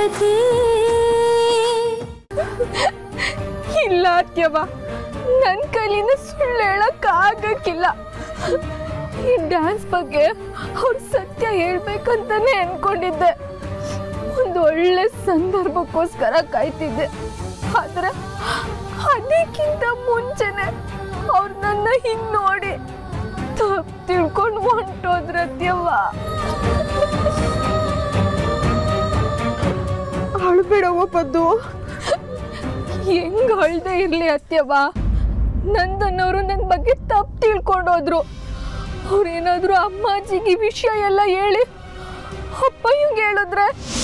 ಕಥೆ ಇಲ್ಲ ಅತ್ಯವ ನನ್ನ ಕೈಲಿಂದ ಸುಳ್ಳು ಹೇಳಕ್ಕಾಗಕ್ಕಿಲ್ಲ ಈ ಡ್ಯಾನ್ಸ್ ಬಗ್ಗೆ ಅವ್ರು ಸತ್ಯ ಹೇಳ್ಬೇಕಂತಾನೆ ಅನ್ಕೊಂಡಿದ್ದೆ ಒಂದು ಒಳ್ಳೆ ಸಂದರ್ಭಕ್ಕೋಸ್ಕರ ಕಾಯ್ತಿದ್ದೆ ಆದ್ರೆ ಅದಕ್ಕಿಂತ ಮುಂಚೆನೆ ಅವ್ರು ನನ್ನ ಹಿಂಗ್ ನೋಡಿ ತಪ್ಪು ತಿಳ್ಕೊಂಡು ಹೊಂಟೋದ್ರ ಅತ್ಯವ್ವ ಅಳ್ಬೇಡವ್ವ ಪದ್ದು ಹೆಂಗ್ ಅಳ್ದೆ ಇರ್ಲಿ ಅತ್ಯವ್ವ ನಂದನ್ನವರು ನನ್ನ ಬಗ್ಗೆ ತಪ್ಪು ತಿಳ್ಕೊಂಡೋದ್ರು ಅವ್ರೇನಾದ್ರು ಅಮ್ಮಾಜಿಗೆ ಈ ವಿಷಯ ಎಲ್ಲ ಹೇಳಿ ಅಪ್ಪಯ್ಯಂಗೆ ಹೇಳಿದ್ರೆ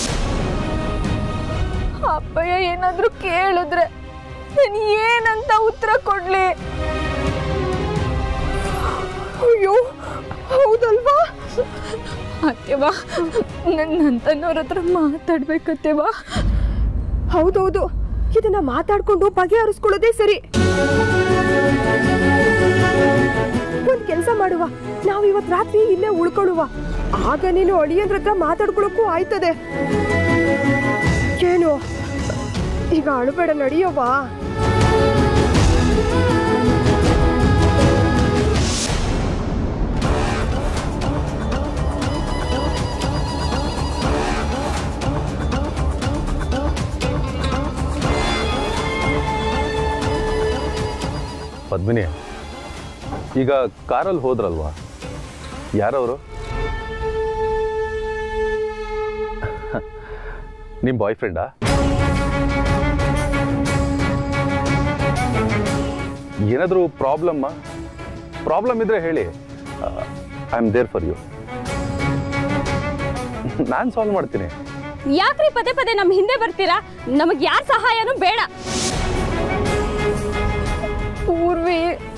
ಅಪ್ಪಯ್ಯ ಏನಾದ್ರು ಕೇಳಿದ್ರೆ ನಾನು ಏನಂತ ಉತ್ತರ ಕೊಡ್ಲಿ ಅಯ್ಯೋ ಹೌದಲ್ವಾ ಅತ್ಯವ್ವ ನನ್ನಂತನವ್ರ ಹತ್ರ ಮಾತಾಡ್ಬೇಕತ್ಯವ್ವ ಹೌದೌದು ಇದನ್ನ ಮಾತಾಡ್ಕೊಂಡು ಬಗೆಹರಿಸ್ಕೊಳ್ಳೋದೇ ಸರಿ ಒಂದ್ ಕೆಲಸ ಮಾಡುವ ನಾವ್ ಇವತ್ ರಾತ್ರಿ ಇಲ್ಲೇ ಉಳ್ಕೊಳ್ಳುವ ಆಗ ನೀನು ಅಳಿಯಂದ್ರ ಹತ್ರ ಮಾತಾಡ್ಕೊಳಕ್ಕೂ ಆಯ್ತದೆ ಏನು ಈಗ ಅಳಬೇಡ ನಡಿಯವ್ವಾ ಪದ್ಮಿನಿ ಈಗ ಕಾರಲ್ಲಿ ಹೋದ್ರಲ್ವಾ ಯಾರವರು ನಿಮ್ಮ ಬಾಯ್ ಫ್ರೆಂಡಾ ಏನಾದರೂ ಪ್ರಾಬ್ಲಮ್ಮ ಪ್ರಾಬ್ಲಮ್ ಇದ್ರೆ ಹೇಳಿ I am there for you ನಾನು ಸಾಲ್ವ್ ಮಾಡ್ತೀನಿ ಯಾಕ್ರಿ ಪದೇ ಪದೇ ನಮ್ಮ ಹಿಂದೆ ಬರ್ತೀರಾ ನಮಗ್ ಯಾರ ಸಹಾಯನೂ ಬೇಡ ಪೂರ್ವಿ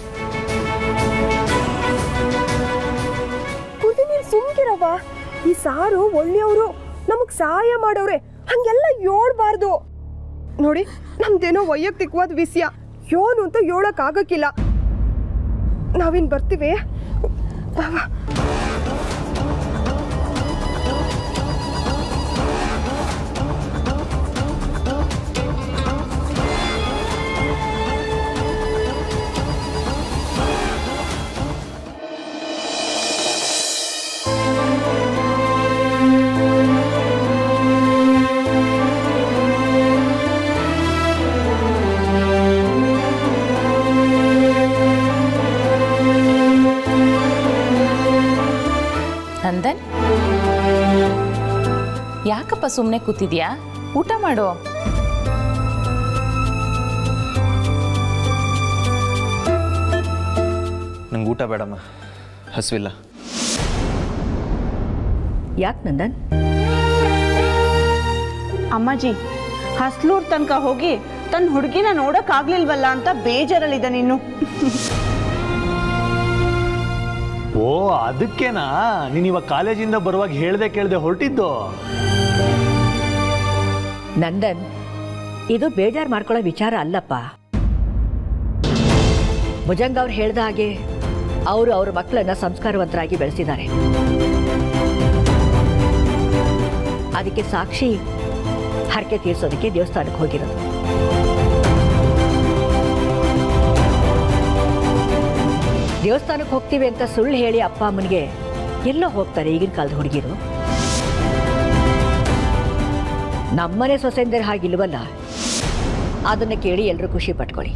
ಕುದಿ ನೀನ್ ಸುಮ್ಕಿರವ್ವ ಈ ಸಾರು ಒಳ್ಳೆಯವರು ನಮಗ್ ಸಹಾಯ ಮಾಡೋರೆ ಹಂಗೆಲ್ಲ ಯೋಳ್ಬಾರ್ದು ನೋಡಿ ನಮ್ದೇನೋ ವೈಯಕ್ತಿಕವಾದ ವಿಷಯ ಯೋನು ಅಂತ ಹೇಳಕ್ ಆಗಕ್ಕಿಲ್ಲ ನಾವಿನ್ ಬರ್ತೀವಿ ಬಾ, ಬಾ. ನಂದನ್ ಯಾಕಪ್ಪ ಸುಮ್ಮನೆ ಕೂತಿದ್ಯಾ ಊಟ ಮಾಡು ನಂಗೆ ಊಟ ಬೇಡಮ್ಮ ಹಸಿವಿಲ್ಲ ಯಾಕೆ ನಂದನ್ ಅಮ್ಮಾಜಿ ಹಸ್ಲೂರ್ ತನಕ ಹೋಗಿ ತನ್ನ ಹುಡುಗಿನ ನೋಡಕ್ಕಾಗ್ಲಿಲ್ವಲ್ಲ ಅಂತ ಬೇಜಾರಲ್ಲಿದ್ದ ನೀನು ಓ ಅದಕ್ಕೇನಾ ನೀನು ಇವಾಗ ಕಾಲೇಜಿಂದ ಬರುವಾಗ ಹೇಳ್ದೆ ಕೇಳ್ದೆ ಹೊರಟಿದ್ದು ನಂದನ್ ಇದು ಬೇಜಾರು ಮಾಡ್ಕೊಳ್ಳೋ ವಿಚಾರ ಅಲ್ಲಪ್ಪ ಭುಜಂಗ ಅವ್ರು ಹೇಳ್ದ ಹಾಗೆ ಅವರು ಅವ್ರ ಮಕ್ಕಳನ್ನ ಸಂಸ್ಕಾರವಂತರಾಗಿ ಬೆಳೆಸಿದ್ದಾರೆ ಅದಕ್ಕೆ ಸಾಕ್ಷಿ ಹರಕೆ ತೀರ್ಸೋದಕ್ಕೆ ದೇವಸ್ಥಾನಕ್ಕೆ ಹೋಗಿರೋದು ದೇವಸ್ಥಾನಕ್ಕೆ ಹೋಗ್ತೀವಿ ಅಂತ ಸುಳ್ಳು ಹೇಳಿ ಅಪ್ಪ ಅಮ್ಮನಿಗೆ ಎಲ್ಲೋ ಹೋಗ್ತಾರೆ ಈಗಿನ ಕಾಲದ ಹುಡುಗಿರು ನಮ್ಮನೆ ಸೊಸೆಂದರೆ ಹಾಗಿಲ್ವಲ್ಲ ಅದನ್ನ ಕೇಳಿ ಎಲ್ಲರೂ ಖುಷಿ ಪಟ್ಕೊಳ್ಳಿ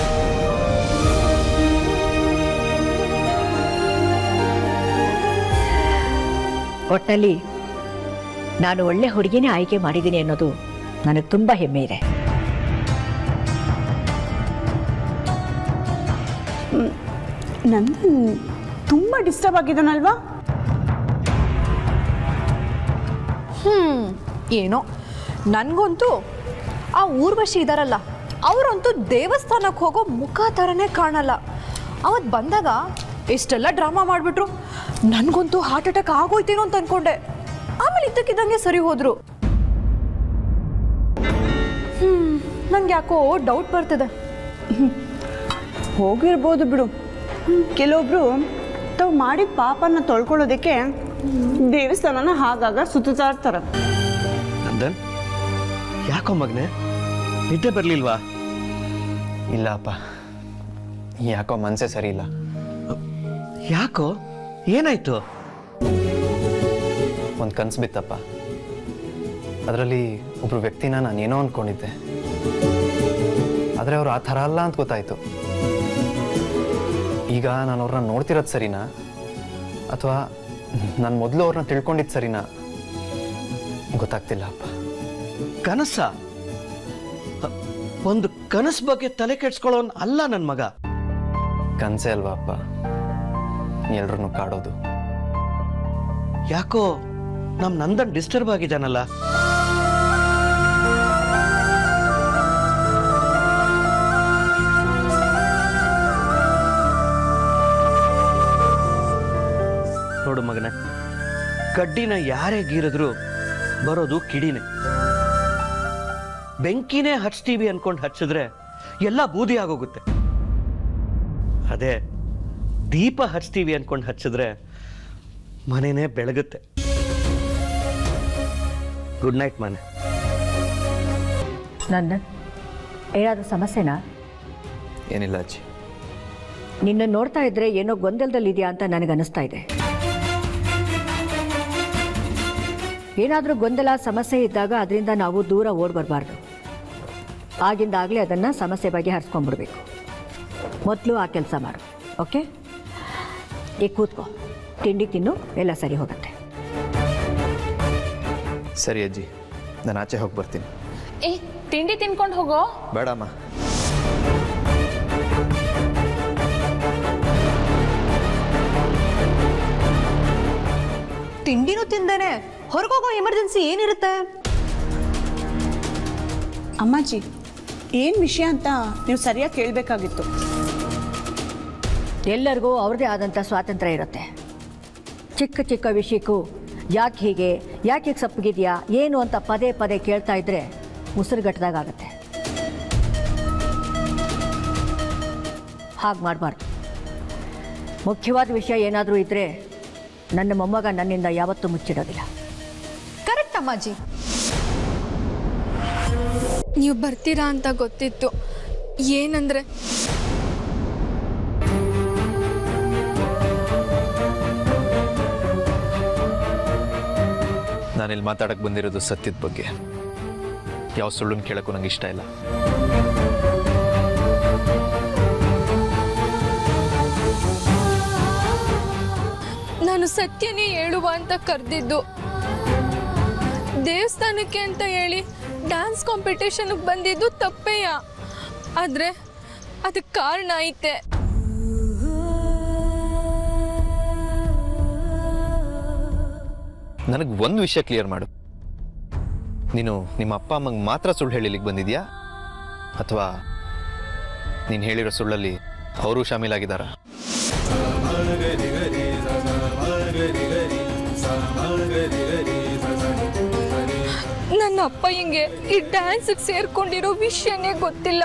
ಒಟ್ಟಲ್ಲಿ ನಾನು ಒಳ್ಳೆ ಹುಡುಗಿನೇ ಆಯ್ಕೆ ಮಾಡಿದ್ದೀನಿ ಅನ್ನೋದು ನನಗೆ ತುಂಬ ಹೆಮ್ಮೆ ಇದೆ ನಂದನ್ ತುಂಬ ಡಿಸ್ಟರ್ಬ್ ಆಗಿದ್ದಾನಲ್ವಾ ಹ್ಮ್ ಏನೋ ನನಗಂತೂ ಆ ಊರ್ವಶಿ ಇದಾರಲ್ಲ ಅವರಂತೂ ದೇವಸ್ಥಾನಕ್ಕೆ ಹೋಗೋ ಮುಖ ಥರನೇ ಕಾಣಲ್ಲ ಅವತ್ತು ಬಂದಾಗ ಎಷ್ಟೆಲ್ಲ ಡ್ರಾಮಾ ಮಾಡಿಬಿಟ್ರು ನನಗಂತೂ ಹಾರ್ಟ್ ಅಟ್ಯಾಕ್ ಆಗೋಯ್ತೇನೋ ಅಂತ ಅನ್ಕೊಂಡೆ ಆಮೇಲೆ ಇದ್ದಕ್ಕಿದ್ದಂಗೆ ಸರಿ ಹೋದ್ರು ಹ್ಮ್ ನಂಗೆ ಯಾಕೋ ಡೌಟ್ ಬರ್ತಿದೆ ಹೋಗಿರ್ಬೋದು ಬಿಡು ಕೆಲವೊಬ್ರು ತಾವು ಮಾಡಿದ ಪಾಪನ ತೊಳ್ಕೊಳ್ಳೋದಕ್ಕೆ ದೇವಸ್ಥಾನನ ಹಾಗಾಗ ಸುತ್ತಾ ಇರ್ತಾರೆ ನಂದನ್ ಯಾಕೋ ಮಗನೆ ನಿದ್ದೆ ಬರಲಿಲ್ವಾ ಇಲ್ಲ ಅಪ್ಪ ಯಾಕೋ ಮನಸ್ಸೇ ಸರಿ ಇಲ್ಲ ಯಾಕೋ ಏನಾಯ್ತು ಒಂದು ಕನ್ಸು ಬಿತ್ತಪ್ಪ ಅದರಲ್ಲಿ ಒಬ್ರು ವ್ಯಕ್ತಿನ ನಾನೇನೋ ಅಂದ್ಕೊಂಡಿದ್ದೆ ಆದರೆ ಅವ್ರು ಆ ಥರ ಅಲ್ಲ ಅಂತ ಗೊತ್ತಾಯ್ತು ಈಗ ನಾನು ಅವ್ರನ್ನ ನೋಡ್ತಿರೋದು ಸರಿನಾ ಅಥವಾ ನಾನು ಮೊದಲು ಅವ್ರನ್ನ ತಿಳ್ಕೊಂಡಿದ್ದು ಸರಿನಾ ಗೊತ್ತಾಗ್ತಿಲ್ಲ ಅಪ್ಪ ಕನಸ ಒಂದು ಕನಸು ಬಗ್ಗೆ ತಲೆ ಕೆಡ್ಸ್ಕೊಳ್ಳೋನ್ ಅಲ್ಲ ನನ್ನ ಮಗ ಕನಸೇ ಅಲ್ವಾ ಅಪ್ಪ ಎಲ್ರನ್ನೂ ಕಾಡೋದು ಯಾಕೋ ನಮ್ ನಂದನ್ ಡಿಸ್ಟರ್ಬ್ ಆಗಿದ್ದಾನಲ್ಲ ನೋಡು ಮಗನೇ ಕಡ್ಡಿನ ಯಾರೇ ಗೀರಿದ್ರು ಬರೋದು ಕಿಡಿನೇ ಬೆಂಕಿನೇ ಹಚ್ತೀವಿ ಅನ್ಕೊಂಡು ಹಚ್ಚಿದ್ರೆ ಎಲ್ಲ ಬೂದಿ ಆಗೋಗುತ್ತೆ ಅದೇ ದೀಪ ಹಚ್ತೀವಿ ಅನ್ಕೊಂಡು ಹಚ್ಚಿದ್ರೆ ಮನೆನೇ ಬೆಳಗುತ್ತೆ ಗುಡ್ ನೈಟ್ ಮನೆ ನನ್ನ ಏನಾದರೂ ಸಮಸ್ಯೆನಾ ಏನಿಲ್ಲ ಅಜ್ಜಿ ನಿನ್ನ ನೋಡ್ತಾ ಇದ್ರೆ ಏನೋ ಗೊಂದಲದಲ್ಲಿದೆಯಾ ಅಂತ ನನಗೆ ಅನಿಸ್ತಾ ಇದೆ ಏನಾದರೂ ಗೊಂದಲ ಸಮಸ್ಯೆ ಇದ್ದಾಗ ಅದರಿಂದ ನಾವು ದೂರ ಓಡ್ ಬರಬಾರ್ದು ಆಗಿಂದಾಗಲೇ ಅದನ್ನು ಸಮಸ್ಯೆ ಬಗ್ಗೆ ಹರಿಸ್ಕೊಂಡ್ಬಿಡ್ಬೇಕು ಮೊದಲು ಆ ಕೆಲಸ ಮಾಡು ಓಕೆ ಈಗ ಕೂತ್ಕೋ ತಿಂಡಿ ತಿನ್ನು ಎಲ್ಲ ಸರಿ ಹೋಗುತ್ತೆ ಸರಿ ಅಜ್ಜಿ ನಾನು ಆಚೆ ಹೋಗಿ ಬರ್ತೀನಿ ಏ ತಿಂಡಿ ತಿನ್ಕೊಂಡು ಹೋಗೋ ಬೇಡಮ್ಮ ತಿಂಡಿನೂ ತಿಂದೇನೆ ಹೊರಗೋಗೋ ಎಮರ್ಜೆನ್ಸಿ ಏನಿರುತ್ತೆ ಅಮ್ಮಾಜಿ ಏನು ವಿಷಯ ಅಂತ ನೀವು ಸರಿಯಾಗಿ ಕೇಳಬೇಕಾಗಿತ್ತು ಎಲ್ಲರಿಗೂ ಅವ್ರದ್ದೇ ಆದಂಥ ಸ್ವಾತಂತ್ರ್ಯ ಇರುತ್ತೆ ಚಿಕ್ಕ ಚಿಕ್ಕ ವಿಷಯಕ್ಕೂ ಯಾಕೆ ಹೀಗೆ ಯಾಕೆ ಹೀಗೆ ಸಪ್ಪಗಿದೆಯಾ ಏನು ಅಂತ ಪದೇ ಪದೇ ಕೇಳ್ತಾ ಇದ್ರೆ ಉಸಿರುಗಟ್ಟದಾಗತ್ತೆ ಹಾಗೆ ಮಾಡಬಾರ್ದು ಮುಖ್ಯವಾದ ವಿಷಯ ಏನಾದರೂ ಇದ್ದರೆ ನನ್ನ ಮೊಮ್ಮಗ ನನ್ನಿಂದ ಯಾವತ್ತೂ ಮುಚ್ಚಿಡೋದಿಲ್ಲ ಕರೆಕ್ಟ್ ಅಮ್ಮಾಜಿ ನೀವು ಬರ್ತೀರಾ ಅಂತ ಗೊತ್ತಿತ್ತು ಏನಂದ್ರೆ ನಾನಿಲ್ಲಿ ಮಾತಾಡಕ್ಕೆ ಬಂದಿರೋದು ಸತ್ಯದ ಬಗ್ಗೆ ಯಾವ ಸುಳ್ಳನ್ನು ಕೇಳೋಕ್ಕೂ ನಂಗೆ ಇಷ್ಟ ಇಲ್ಲ ನಾನು ಸತ್ಯನೇ ಹೇಳುವ ಅಂತ ಕರೆದಿದ್ದು ದೇವಸ್ಥಾನಕ್ಕೆ ಅಂತ ಹೇಳಿ ಡ್ಯಾನ್ಸ್ ಕಾಂಪಿಟೇಷನ್ಗೆ ಬಂದಿದ್ದು ತಪ್ಪೇಯ ಆದ್ರೆ ಅದಕ್ಕೆ ಕಾರಣ ಐತೆ ನನಗೆ ಒಂದು ವಿಷಯ ಕ್ಲಿಯರ್ ಮಾಡು ನೀನು ನಿಮ್ಮ ಅಪ್ಪ ಅಮ್ಮಂಗೆ ಮಾತ್ರ ಸುಳ್ಳು ಹೇಳಿಲಿಕ್ಕೆ ಬಂದಿದ್ಯಾ ಅಥವಾ ನೀನು ಹೇಳಿರೋ ಸುಳ್ಳಲ್ಲಿ ಅವರು ಶಾಮೀಲಾಗಿದ್ದಾರಾ ನನ್ನ ಅಪ್ಪ ಹಿಂಗೆ ಈ ಡ್ಯಾನ್ಸ್ಗೆ ಸೇರ್ಕೊಂಡಿರೋ ವಿಷಯನೇ ಗೊತ್ತಿಲ್ಲ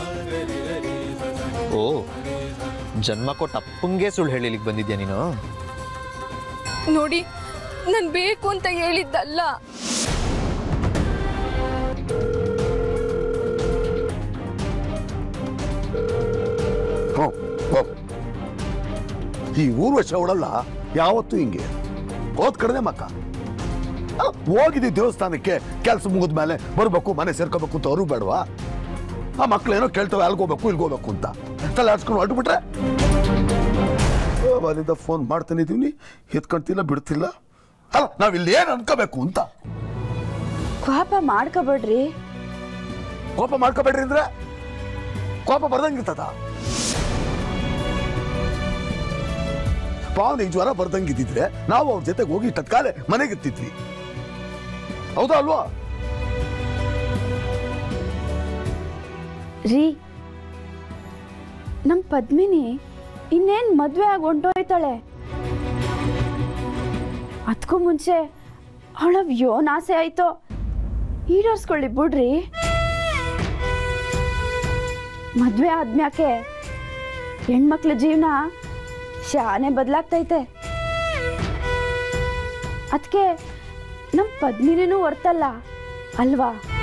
ಓ ಜನ್ಮ ಕೊಟ್ಟ ಅಪ್ಪಂಗೆ ಸುಳ್ಳು ಹೇಳಿಲಿಕ್ಕೆ ಬಂದಿದ್ಯಾ ನೀನು ನೋಡಿ ನಾನು ಬೇಕು ಅಂತ ಹೇಳಿದ್ದಲ್ಲ ಹ್ಞೂ ಹೋಗ್. ಈ ಊರ್ವಶ ಅವಳಲ್ಲ ಯಾವತ್ತೂ ಹಿಂಗೆ ಹೋದ್ ಕಡೆನೆ ಮಕ್ಕ ಆ, ಹೋಗಿದ್ದಿ ದೇವಸ್ಥಾನಕ್ಕೆ ಕೆಲಸ ಮುಗಿದ ಮೇಲೆ ಬರ್ಬೇಕು ಮನೆ ಸೇರ್ಕೋಬೇಕು ಅಂತ ಅವರು ಬೇಡವಾ ಆ ಮಕ್ಳೇನೋ ಕೇಳ್ತವೆ ಅಲ್ಗೋಬೇಕು ಇಲ್ಗೋಬೇಕು ಅಂತ ತಲೆ ಆಡ್ಸ್ಕೊಂಡು ಹೊರಟುಬಿಟ್ರೆ ಅಲ್ಲಿಂದ ಫೋನ್ ಮಾಡ್ತಾನೆ ಇದೀನಿ ಎತ್ಕೊಂತಿಲ್ಲ ಬಿಡ್ತಿಲ್ಲ ಅಲ್ಲ ನಾವ್ ಇಲ್ಲಿ ಏನ್ ಅನ್ಕೋಬೇಕು ಅಂತ ಕೋಪ ಮಾಡ್ಕೋಬೇಡ್ರಿ ಕೋಪ ಮಾಡ್ಕೋಬೇಡ್ರಿ ಅಂದ್ರೆ ಕೋಪ ಬರ್ದಂಗಿರ್ತದ ಪಾವನಿಗೆ ಜ್ವರ ಬರ್ದಂಗಿದ್ದಿದ್ರೆ ನಾವು ಅವ್ರ ಜೊತೆಗೆ ಹೋಗಿ ತತ್ಕಾಲೆ ಮನೆಗೆ ಇರ್ತಿದ್ವಿ ಹೌದಾ ಅಲ್ವಾ ರೀ ನಮ್ಮ ಪದ್ಮಿನಿ ಇನ್ನೇನು ಮದುವೆ ಆಗಿ ಹೊಂಟೋಯ್ತಾಳೆ ಅದಕ್ಕೂ ಮುಂಚೆ ಅವಳ ಯೋನ್ ಆಸೆ ಆಯ್ತು ಈಡೇರ್ಸ್ಕೊಳ್ಳಿ ಬಿಡ್ರಿ ಮದುವೆ ಆದ್ಮ್ಯಾಕೆ ಹೆಣ್ಮಕ್ಳ ಜೀವನ ಶಾನೆ ಬದಲಾಗ್ತೈತೆ ಅದಕ್ಕೆ ನಮ್ಮ ಪದ್ಮಿನಿನೂ ಹೊರ್ತಲ್ಲ ಅಲ್ವಾ